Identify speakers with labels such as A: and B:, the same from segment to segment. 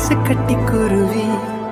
A: Ice கட்டி குருவி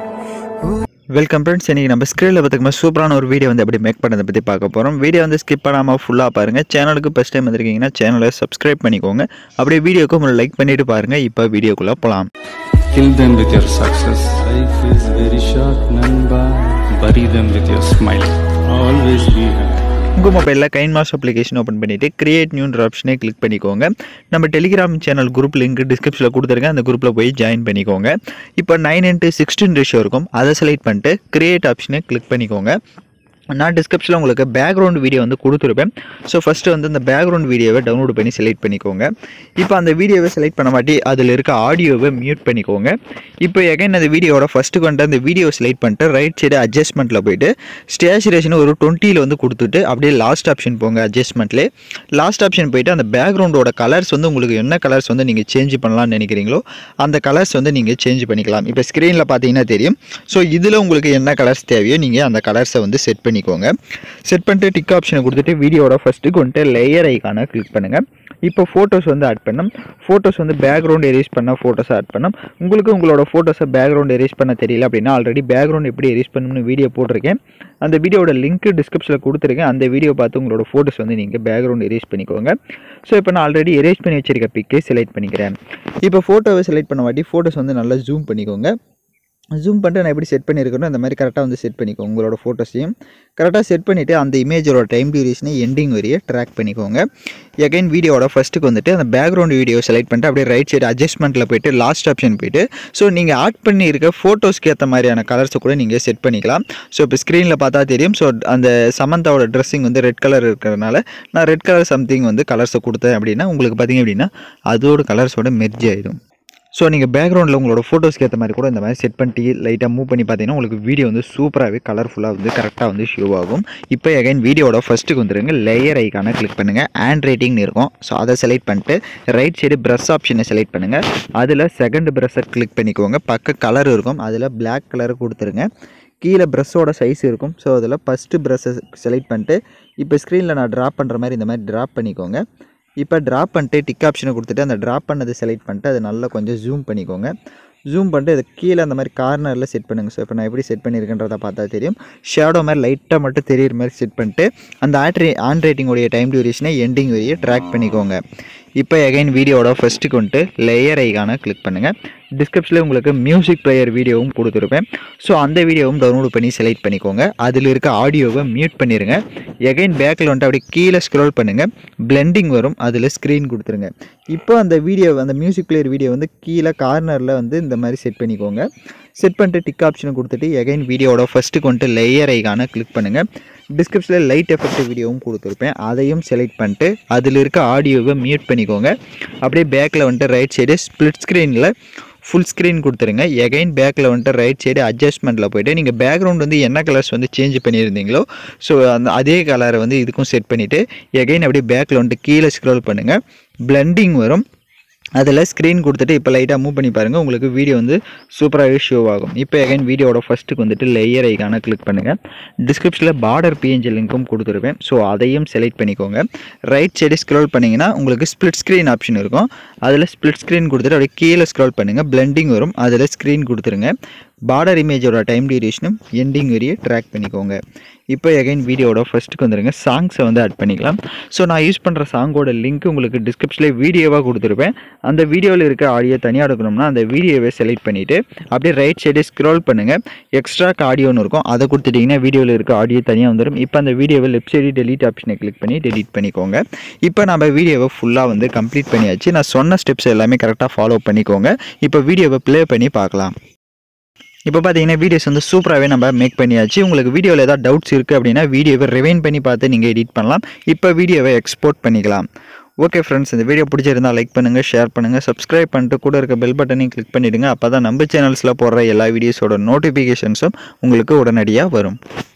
B: welcome friends இன்றைக்கி நம்ம ஸ்க்ரீனில் பார்த்துக்கமா சூப்பரான ஒரு வீடியோ வந்து எப்படி மேக் பண்ணதை பற்றி பார்க்க போகிறோம் வீடியோ வந்து ஸ்கிப் பண்ணாமல் ஃபுல்லாக பாருங்கள் சேனலுக்கு ஃபஸ்ட் டைம் வந்திருக்கீங்கன்னா சேனலை சப்ஸ்கிரைப் பண்ணிக்கோங்க அப்படியே வீடியோக்கு உங்களை லைக் பண்ணிட்டு பாருங்கள் இப்போ வீடியோக்குள்ளே போகலாம்
C: Kill them with your success. Life is very short, Namba. Bury them with your smile. Always be happy.
B: உங்கள் மொபைலில் கைன் மாஸ் அப்ளிகேஷன் ஓப்பன் பண்ணிவிட்டு கிரியேட் நியூன்ற ஆப்ஷனை கிளிக் பண்ணிக்கோங்க நம்ம டெலிகிராம் சேனல் குரூப் லிங்க் டிஸ்கிரிப்ஷனில் கொடுத்துருக்கேன் அந்த குரூப்பில் போய் ஜாயின் பண்ணிக்கோங்க இப்போ நைன் இன்ட்டு சிக்ஸ்டீன் ரேஷியோ இருக்கும் அதை செலக்ட் பண்ணிட்டு கிரியேட் ஆப்ஷனை கிளிக் பண்ணிக்கோங்க நான் டிஸ்கிரிப்ஷனில் உங்களுக்கு பேக்ரவுண்ட் வீடியோ வந்து கொடுத்துருப்பேன் ஸோ ஃபஸ்ட்டு வந்து அந்த பேக்ரவுண்ட் வீடியோவை டவுன்லோட் பண்ணி செலக்ட் பண்ணிக்கோங்க இப்போ அந்த வீடியோவை செலக்ட் பண்ண மாட்டி அதில் இருக்க ஆடியோவை மியூட் பண்ணிக்கோங்க இப்போ எகைன் அந்த வீடியோட ஃபஸ்ட்டு கொண்டு அந்த வீடியோ செலக்ட் பண்ணிட்டு ரைட் சைடு அட்ஜஸ்ட்மெண்ட்டில் போயிட்டு ஸ்டேச்சுரேஷன் ஒரு டுவெண்ட்டியில் வந்து கொடுத்துட்டு அப்படியே லாஸ்ட் ஆப்ஷன் போங்க அட்ஜஸ்ட்மெண்ட்லேயே லாஸ்ட் ஆப்ஷன் போயிட்டு அந்த பேக்ரவுண்டோட கலர்ஸ் வந்து உங்களுக்கு என்ன கலர்ஸ் வந்து நீங்கள் சேஞ்ச் பண்ணலாம்னு நினைக்கிறீங்களோ அந்த கலர்ஸ் வந்து நீங்கள் சேஞ்ச் பண்ணிக்கலாம் இப்போ ஸ்க்ரீனில் பார்த்தீங்கன்னா தெரியும் ஸோ இதில் உங்களுக்கு என்ன கலர்ஸ் தேவையோ நீங்கள் அந்த கலர்ஸை வந்து செட் பண்ணிக்கோங்க செட் பண்ணிட்டு டிக் ஆப்ஷனை கொடுத்துட்டு வீடியோட ஃபஸ்ட்டு கொண்டு லேயர் ஐக்கானை கிளிக் பண்ணுங்கள் இப்போ ஃபோட்டோஸ் வந்து ஆட் பண்ணோம் ஃபோட்டோஸ் வந்து பேக்ரவுண்ட் எரேஸ் பண்ண ஃபோட்டோஸ் ஆட் பண்ணோம் உங்களுக்கு உங்களோட ஃபோட்டோஸை பேக்ரவுண்ட் எரேஸ் பண்ண தெரியல அப்படின்னா ஆல்ரெடி பேக்ரவுண்ட் எப்படி எரேஸ் பண்ணணும்னு வீடியோ போட்டிருக்கேன் அந்த வீடியோட லிங்க் டிஸ்கிரிப்ஷனில் கொடுத்துருக்கேன் அந்த வீடியோ பார்த்து உங்களோட ஃபோட்டோஸ் வந்து நீங்கள் பேக்ரவுண்ட் எரேஸ் பண்ணிக்கோங்க ஸோ இப்போ நான் ஆல்ரெடி எரேஸ் பண்ணி வச்சிருக்க பிக்கை செலக்ட் பண்ணிக்கிறேன் இப்போ ஃபோட்டோவை செலக்ட் பண்ண வாட்டி ஃபோட்டோஸ் வந்து நல்லா ஜூம் பண்ணிக்கோங்க ஜூம் பண்ணிட்டு நான் எப்படி செட் பண்ணியிருக்கணும் அந்த மாதிரி கரெக்டாக வந்து செட் பண்ணிக்கோங்க உங்களோட ஃபோட்டோஸையும் கரெக்டாக செட் பண்ணிவிட்டு அந்த இமேஜோட டைம் டியூரேஷனை எண்டிங் வரைய ட்ராக் பண்ணிக்கோங்க எகைன் வீடியோட ஃபஸ்ட்டுக்கு வந்துட்டு அந்த பேக்ரவுண்ட் வீடியோ செலக்ட் பண்ணிட்டு அப்படியே ரைட் சைடு அட்ஜஸ்ட்மெண்ட்டில் போயிட்டு லாஸ்ட் ஆப்ஷன் போயிட்டு ஸோ நீங்கள் ஆட் பண்ணியிருக்க ஃபோட்டோஸ்க்கு ஏற்ற மாதிரியான கலர்ஸை கூட நீங்கள் செட் பண்ணிக்கலாம் ஸோ இப்போ ஸ்க்ரீனில் பார்த்தா தெரியும் ஸோ அந்த சமந்தாவோட ட்ரெஸ்ஸிங் வந்து ரெட் கலர் இருக்கிறதுனால நான் ரெட் கலர் சம்திங் வந்து கலர்ஸை கொடுத்தேன் அப்படின்னா உங்களுக்கு பார்த்தீங்க அப்படின்னா அதோட கலர்ஸோட மெர்ஜ் ஆயிடும் ஸோ நீங்கள் பேக்ரவுண்டில் உங்களோட ஃபோட்டோஸ்க்கு ஏற்ற மாதிரி கூட இந்த மாதிரி செட் பண்ணிட்டு லைட்டாக மூவ் பண்ணி பார்த்தீங்கன்னா உங்களுக்கு வீடியோ வந்து சூப்பராகவே கலர்ஃபுல்லாக வந்து கரெக்டாக வந்து ஷோ ஆகும் இப்போ எகைன் வீடியோட ஃபஸ்ட்டுக்கு வந்துருங்க லேயர் ஐக்கானை கிளிக் பண்ணுங்கள் ஹேண்ட் ரைட்டிங்னு இருக்கும் ஸோ அதை செலக்ட் பண்ணிட்டு ரைட் சைடு ப்ரஷ் ஆப்ஷனை செலக்ட் பண்ணுங்கள் அதில் செகண்ட் ப்ரஷ்ஷை கிளிக் பண்ணிக்கோங்க பக்க கலர் இருக்கும் அதில் பிளாக் கலர் கொடுத்துருங்க கீழே ப்ரஷ்ஷோட சைஸ் இருக்கும் ஸோ அதில் ஃபஸ்ட்டு ப்ரஷ்ஷை செலக்ட் பண்ணிட்டு இப்போ ஸ்க்ரீனில் நான் ட்ராப் பண்ணுற மாதிரி இந்த மாதிரி ட்ராப் பண்ணிக்கோங்க இப்போ ட்ராப் பண்ணிட்டு டிக் ஆப்ஷனை கொடுத்துட்டு அந்த ட்ராப் பண்ணதை செலக்ட் பண்ணிட்டு அதை நல்லா கொஞ்சம் ஜூம் பண்ணிக்கோங்க ஜூம் பண்ணிட்டு இது கீழே அந்த மாதிரி கார்னரில் செட் பண்ணுங்கள் ஸோ இப்போ நான் எப்படி செட் பண்ணியிருக்கேன்றதை பார்த்தா தெரியும் ஷேடோ மாதிரி லைட்டாக மட்டும் தெரியுற மாதிரி செட் பண்ணிட்டு அந்த ஆட்ரி ஆன் ரேட்டிங்கோடைய டைம் டியூரேஷனை எண்டிங் வரையே ட்ராக் பண்ணிக்கோங்க இப்போ எகைன் வீடியோட ஃபஸ்ட்டுக்கு வந்துட்டு லேயர் ஐக்கானை கிளிக் பண்ணுங்கள் டிஸ்கிரிப்ஷனில் உங்களுக்கு மியூசிக் பிளேயர் வீடியோவும் கொடுத்துருப்பேன் ஸோ அந்த வீடியோவும் டவுன்லோட் பண்ணி செலக்ட் பண்ணிக்கோங்க அதில் இருக்க ஆடியோவை மியூட் பண்ணிடுங்க எகைன் பேக்கில் வந்துட்டு அப்படியே கீழே ஸ்க்ரோல் பண்ணுங்கள் பிளெண்டிங் வரும் அதில் ஸ்க்ரீன் கொடுத்துருங்க இப்போ அந்த வீடியோ அந்த மியூசிக் பிளேயர் வீடியோ வந்து கீழே கார்னரில் வந்து இந்த மாதிரி செட் பண்ணிக்கோங்க செட் பண்ணிட்டு டிக் ஆப்ஷனை கொடுத்துட்டு எகைன் வீடியோட ஃபஸ்ட்டுக்கு வந்துட்டு லேயர் ஐக்கானை கிளிக் பண்ணுங்கள் டிஸ்கிரிப்ஷனில் லைட் எஃபெக்ட் வீடியோவும் கொடுத்துருப்பேன் அதையும் செலக்ட் பண்ணிட்டு அதில் இருக்க ஆடியோவை மியூட் பண்ணிக்கோங்க அப்படியே பேக்கில் வந்துட்டு ரைட் சைடு ஸ்ப்ளிட் ஸ்க்ரீனில் ஃபுல் ஸ்க்ரீன் கொடுத்துருங்க எகைன் பேக்கில் வந்துட்டு ரைட் சைடு அட்ஜஸ்ட்மெண்ட்டில் போயிட்டு நீங்கள் பேக்ரவுண்ட் வந்து என்ன கலர்ஸ் வந்து சேஞ்ச் பண்ணியிருந்தீங்களோ ஸோ அந்த அதே கலரை வந்து இதுக்கும் செட் பண்ணிவிட்டு எகைன் அப்படியே பேக்கில் வந்துட்டு கீழே ஸ்க்ரோல் பண்ணுங்கள் பிளெண்டிங் வரும் அதில் ஸ்க்ரீன் கொடுத்துட்டு இப்போ லைட்டாக மூவ் பண்ணி பாருங்கள் உங்களுக்கு வீடியோ வந்து சூப்பராகவே ஷோ ஆகும் இப்போ எகைன் வீடியோட ஃபஸ்ட்டுக்கு வந்துட்டு லேயர் ஐக்கான கிளிக் பண்ணுங்கள் டிஸ்கிரிப்ஷனில் பார்டர் பிஎன்ஜி லிங்க்கும் கொடுத்துருப்பேன் ஸோ அதையும் செலக்ட் பண்ணிக்கோங்க ரைட் சைடு ஸ்க்ரோல் பண்ணிங்கன்னா உங்களுக்கு ஸ்ப்ளிட் ஸ்க்ரீன் ஆப்ஷன் இருக்கும் அதில் ஸ்ப்ளிட் ஸ்க்ரீன் கொடுத்துட்டு அப்படியே கீழே ஸ்க்ரோல் பண்ணுங்கள் பிளெண்டிங் வரும் அதில் ஸ்க்ரீன் கொடுத்துருங்க பார்டர் இமேஜோட டைம் டியூரேஷனும் எண்டிங் வரையே ட்ராக் பண்ணிக்கோங்க இப்போ எகைன் வீடியோட ஃபஸ்ட்டுக்கு வந்துருங்க சாங்ஸை வந்து ஆட் பண்ணிக்கலாம் ஸோ நான் யூஸ் பண்ணுற சாங்கோட லிங்க் உங்களுக்கு டிஸ்கிரிப்ஷனில் வீடியோவாக கொடுத்துருப்பேன் அந்த வீடியோவில் இருக்க ஆடியோ தனியாக எடுக்கணும்னா அந்த வீடியோவை செலக்ட் பண்ணிவிட்டு அப்படியே ரைட் சைடு ஸ்க்ரோல் பண்ணுங்கள் எக்ஸ்ட்ரா ஆடியோன்னு இருக்கும் அதை கொடுத்துட்டிங்கன்னா வீடியோவில் இருக்க ஆடியோ தனியாக வந்துடும் இப்போ அந்த வீடியோவை லெஃப்ட் சைடு டெலீட் ஆப்ஷனை கிளிக் பண்ணி டெலீட் பண்ணிக்கோங்க இப்போ நம்ம வீடியோவை ஃபுல்லாக வந்து கம்ப்ளீட் பண்ணியாச்சு நான் சொன்ன ஸ்டெப்ஸ் எல்லாமே கரெக்டாக ஃபாலோ பண்ணிக்கோங்க இப்போ வீடியோவை ப்ளே பண்ணி பார்க்கலாம் இப்போ பார்த்தீங்கன்னா வீடியோஸ் வந்து சூப்பராகவே நம்ம மேக் பண்ணியாச்சு உங்களுக்கு வீடியோவில் ஏதாவது டவுட்ஸ் இருக்குது அப்படின்னா வீடியோவை ரிவைன் பண்ணி பார்த்து நீங்கள் எடிட் பண்ணலாம் இப்போ வீடியோவை எக்ஸ்போர்ட் பண்ணிக்கலாம் ஓகே ஃப்ரெண்ட்ஸ் இந்த வீடியோ பிடிச்சிருந்தா லைக் பண்ணுங்கள் ஷேர் பண்ணுங்கள் சப்ஸ்கிரைப் பண்ணிட்டு கூட இருக்க பெல் பட்டனையும் கிளிக் பண்ணிவிடுங்க அப்போ தான் நம்ம சேனல்ஸில் போடுற எல்லா வீடியோஸோட நோட்டிஃபிகேஷன்ஸும் உங்களுக்கு உடனடியாக வரும்